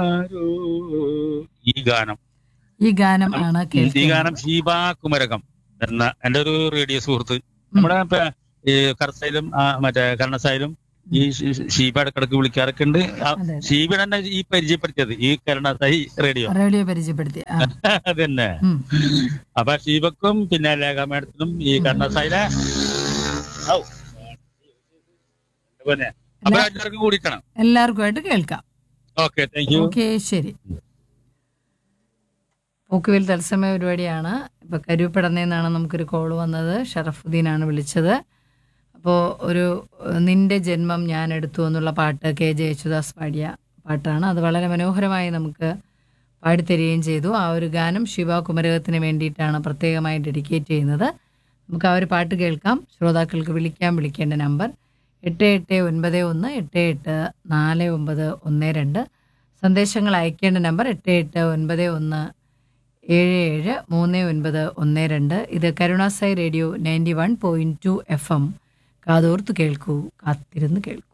ആരോ ഈ ഗാനം ഈ ഗാനം ആണ് ഈ കേൾക്കുന്നത് ഗാനം ഷീബ കുമരകം എന്ന എന്റെ ഒരു റേഡിയോ സുഹൃത്ത് നമ്മുടെ ഇപ്പൊ ഈ കർസയിലും ആ, മറ്റേ കർണസായാലും ഈ ഷീ- ഷീബ ഇടക്കിടക്ക് വിളിക്കാറൊക്കെ ഉണ്ട് ആ, അതെ ഷീബ തന്നെ ഈ പരിചയപ്പെടുത്തിയത് ഈ കരുണസായി റേഡിയോ റേഡിയോ പരിചയപ്പെടുത്തി ആ അതന്നെ ഉം. അപ്പൊ ഷീബക്കും പിന്നെ ലേഖ മേഡത്തിനും ഈ കർണസായിലെ ഔ. പിന്നെ അപ്പൊ എല്ലാവർക്കും കൂടിക്കണം എല്ലാവർക്കുമായിട്ട് കേൾക്കാം ഓക്കെ താങ്ക് യു ഓക്കെ ശരി പോക്കുവിൽ തത്സമയ പരിപാടിയാണ് ഇപ്പൊ കരുപ്പടന്നെന്നാണ് നമുക്കൊരു കോൾ വന്നത് ഷറഫുദ്ദീനാണ് വിളിച്ചത് അപ്പോൾ ഒരു ഏഹ്, നിന്റെ ജന്മം ഞാൻ എടുത്തു എന്നുള്ള പാട്ട് കെ ജെ യേശുദാസ് പാടിയ പാട്ടാണ് അത് വളരെ മനോഹരമായി നമുക്ക് പാടിത്തരികയും ചെയ്തു ആ ഒരു ഗാനം ശിവ കുമരകത്തിന് വേണ്ടിയിട്ടാണ് പ്രത്യേകമായി ഡെഡിക്കേറ്റ് ചെയ്യുന്നത് നമുക്ക് ആ ഒരു പാട്ട് കേൾക്കാം ശ്രോതാക്കൾക്ക് വിളിക്കാൻ വിളിക്കേണ്ട നമ്പർ എട്ട് എട്ട് ഒൻപത് ഒന്ന് എട്ട് എട്ട് നാല് ഒമ്പത് ഒന്ന് രണ്ട് സന്ദേശങ്ങൾ അയക്കേണ്ട നമ്പർ എട്ട് എട്ട് ഒൻപത് ഒന്ന് ഏഴ് ഏഴ് മൂന്ന് ഒൻപത് ഒന്ന് രണ്ട് ഇത് Karunasai radio ninety one point two F M കാതോർത്ത് കേൾക്കൂ കാത്തിരുന്ന് കേൾക്കൂ